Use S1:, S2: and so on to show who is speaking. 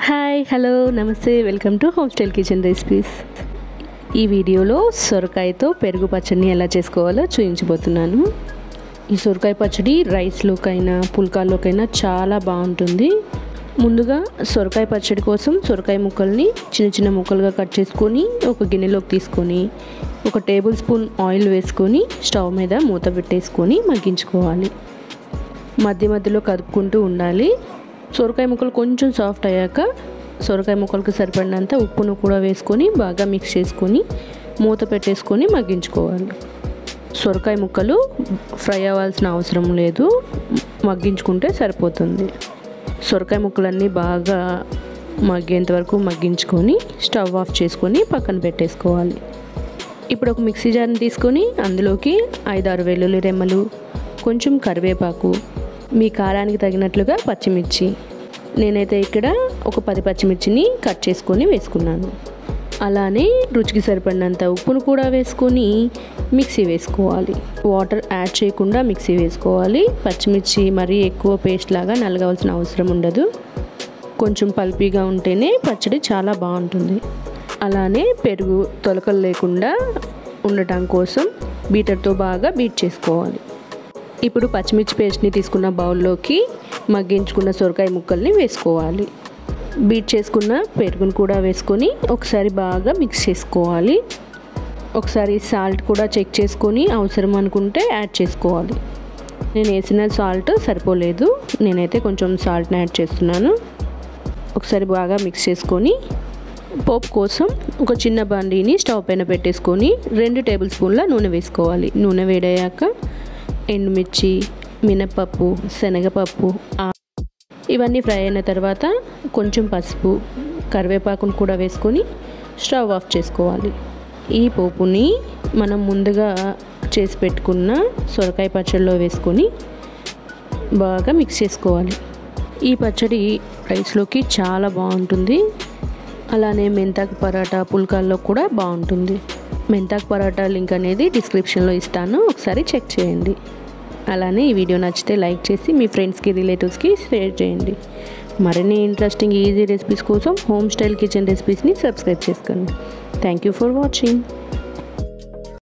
S1: hi hello నమస్తే welcome to home style kitchen recipes ఈ వీడియోలో సొరకాయతో పెరుగు పచ్చడిని ఎలా చేసుకోవాలో చూపించబోతున్నాను ఈ సొరకాయ పచ్చడి రైస్లోకైనా పుల్కాల్లోకైనా చాలా బాగుంటుంది ముందుగా సొరకాయ పచ్చడి కోసం సొరకాయ ముక్కల్ని చిన్న చిన్న ముక్కలుగా కట్ చేసుకొని ఒక గిన్నెలోకి తీసుకొని ఒక టేబుల్ స్పూన్ ఆయిల్ వేసుకొని స్టవ్ మీద మూత పెట్టేసుకొని మగ్గించుకోవాలి మధ్య మధ్యలో కదుపుకుంటూ ఉండాలి సొరకాయ ముక్కలు కొంచెం సాఫ్ట్ అయ్యాక సొరకాయ ముక్కలకు సరిపడినంత ఉప్పును కూడా వేసుకొని బాగా మిక్స్ చేసుకొని మూత పెట్టేసుకొని మగ్గించుకోవాలి సొరకాయ ముక్కలు ఫ్రై అవ్వాల్సిన అవసరం లేదు మగ్గించుకుంటే సరిపోతుంది సొరకాయ ముక్కలన్నీ బాగా మగ్గేంత వరకు మగ్గించుకొని స్టవ్ ఆఫ్ చేసుకొని పక్కన పెట్టేసుకోవాలి ఇప్పుడు ఒక మిక్సీ జార్ని తీసుకొని అందులోకి ఐదారు వెల్లుల్లి రెమ్మలు కొంచెం కరివేపాకు మీ కారానికి తగినట్లుగా పచ్చిమిర్చి నేనైతే ఇక్కడ ఒక పది పచ్చిమిర్చిని కట్ చేసుకొని వేసుకున్నాను అలానే రుచికి సరిపడినంత ఉప్పును కూడా వేసుకొని మిక్సీ వేసుకోవాలి వాటర్ యాడ్ చేయకుండా మిక్సీ వేసుకోవాలి పచ్చిమిర్చి మరీ ఎక్కువ పేస్ట్ లాగా నలగవలసిన అవసరం ఉండదు కొంచెం పల్పీగా ఉంటేనే పచ్చడి చాలా బాగుంటుంది అలానే పెరుగు తొలకలు లేకుండా ఉండటం కోసం బీటర్తో బాగా బీట్ చేసుకోవాలి ఇప్పుడు పచ్చిమిర్చి పేస్ట్ని తీసుకున్న బౌల్లోకి మగ్గించుకున్న సొరకాయ ముక్కల్ని వేసుకోవాలి బీట్ చేసుకున్న పెరుగును కూడా వేసుకొని ఒకసారి బాగా మిక్స్ చేసుకోవాలి ఒకసారి సాల్ట్ కూడా చెక్ చేసుకొని అవసరం అనుకుంటే యాడ్ చేసుకోవాలి నేను వేసిన సాల్ట్ సరిపోలేదు నేనైతే కొంచెం సాల్ట్ని యాడ్ చేస్తున్నాను ఒకసారి బాగా మిక్స్ చేసుకొని పోపు కోసం ఒక చిన్న బండిని స్టవ్ పైన పెట్టేసుకొని రెండు టేబుల్ స్పూన్ల నూనె వేసుకోవాలి నూనె వేడయ్యాక ఎండుమిర్చి మినపప్పు శనగపప్పు ఇవన్నీ ఫ్రై అయిన తర్వాత కొంచెం పసుపు కరివేపాకును కూడా వేసుకొని స్టవ్ ఆఫ్ చేసుకోవాలి ఈ పోపుని మనం ముందుగా చేసి పెట్టుకున్న సొరకాయ పచ్చడిలో వేసుకొని బాగా మిక్స్ చేసుకోవాలి ఈ పచ్చడి రైస్లోకి చాలా బాగుంటుంది అలానే మెంతాకు పరాటా పుల్కాల్లో కూడా బాగుంటుంది మెంతాకు పరాటా లింక్ అనేది డిస్క్రిప్షన్లో ఇస్తాను ఒకసారి చెక్ చేయండి అలానే ఈ వీడియో నచ్చితే లైక్ చేసి మీ ఫ్రెండ్స్కి రిలేటివ్స్కి షేర్ చేయండి మరిన్ని ఇంట్రెస్టింగ్ ఈజీ రెసిపీస్ కోసం హోమ్ స్టైల్ కిచెన్ రెసిపీస్ని సబ్స్క్రైబ్ చేసుకోండి థ్యాంక్ యూ ఫర్ వాచింగ్